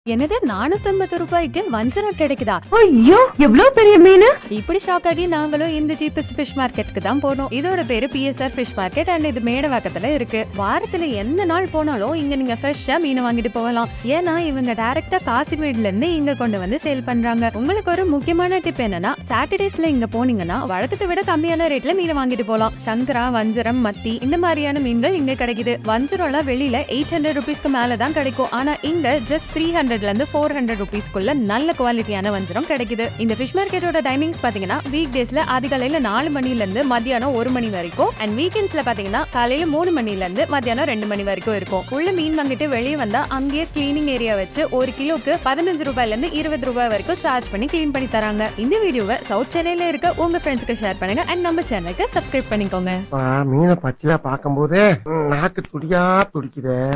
என்னது நானூத்தி ரூபாய்க்கு வஞ்சரம் கிடைக்குதா ஐயோ எவ்வளவு பெரிய மீன் இப்படி ஷாக் ஆகி நாங்களும் இந்த சீப்பஸ்ட் ஃபிஷ் மார்க்கெட்டுக்கு தான் போனோம் இதோட பேரு பிஎஸ்ஆர் ஃபிஷ் மார்க்கெட் அண்ட் இது மேடவாக்கத்துல இருக்கு வாரத்துல எந்த நாள் போனாலும் இங்க நீங்க ஃப்ரெஷ்ஷா மீன் வாங்கிட்டு போகலாம் ஏன்னா இவங்க டைரக்டா காசிமேட்ல இருந்து இங்க கொண்டு வந்து சேல் பண்றாங்க உங்களுக்கு ஒரு முக்கியமான டிப் என்னன்னா சாட்டர்டேஸ்ல இங்க போனீங்கன்னா வழக்கத்தை விட கம்மியான ரேட்ல மீன் வாங்கிட்டு போகலாம் சங்கரா வஞ்சரம் மத்தி இந்த மாதிரியான மீன்கள் இங்க கிடைக்குது வஞ்சரம்லாம் வெளியில எயிட் ஹண்ட்ரட் ருபீஸ்க்கு மேல தான் கிடைக்கும் ஆனா இங்க ஜஸ்ட் த்ரீ ஹண்ட்ரட்ல இருந்து ஃபோர் ஹண்ட்ரட் ருபீஸ்க்குள்ள நல்ல குவாலிட்டியான வஞ்சரம் கிடைக்குது இந்த ஃபிஷ் மார்க்கெட்டோட டைமிங்ஸ் பாத்தீங்கன்னா வீக் டேஸ்ல அதிகாலையில நாலு மணில இருந்து மத்தியானம் ஒரு மணி வரைக்கும் அண்ட் வீக்கெண்ட்ஸ்ல பாத்தீங்கன்னா காலையில மூணு மணில இருந்து மத்தியானம் ரெண்டு மணி வரைக்கும் இருக்கும் உள்ள மீன் வாங்கிட்டு வெளியே வந்தா அங்கேயே கிளீனிங் ஏரியா வச்சு ஒரு கிலோக்கு பதினஞ்சு ரூபாயில இருந்து இருபது ரூபாய் வரைக்கும் சார்ஜ் பண்ணி க்ளீன் பண்ணி தராங்க இந்த வீடியோவை சவுத் சென்னையில இருக்க உங்க ஃப்ரெண்ட்ஸ்க்கு ஷேர் பண்ணுங்க அண்ட் நம்ம சேனலுக்கு சப்ஸ்கிரைப் பண்ணிக்கோங்க மீனை பச்சிலா பார்க்கும்போது ம், நாக்கு துடியா துடிக்குதே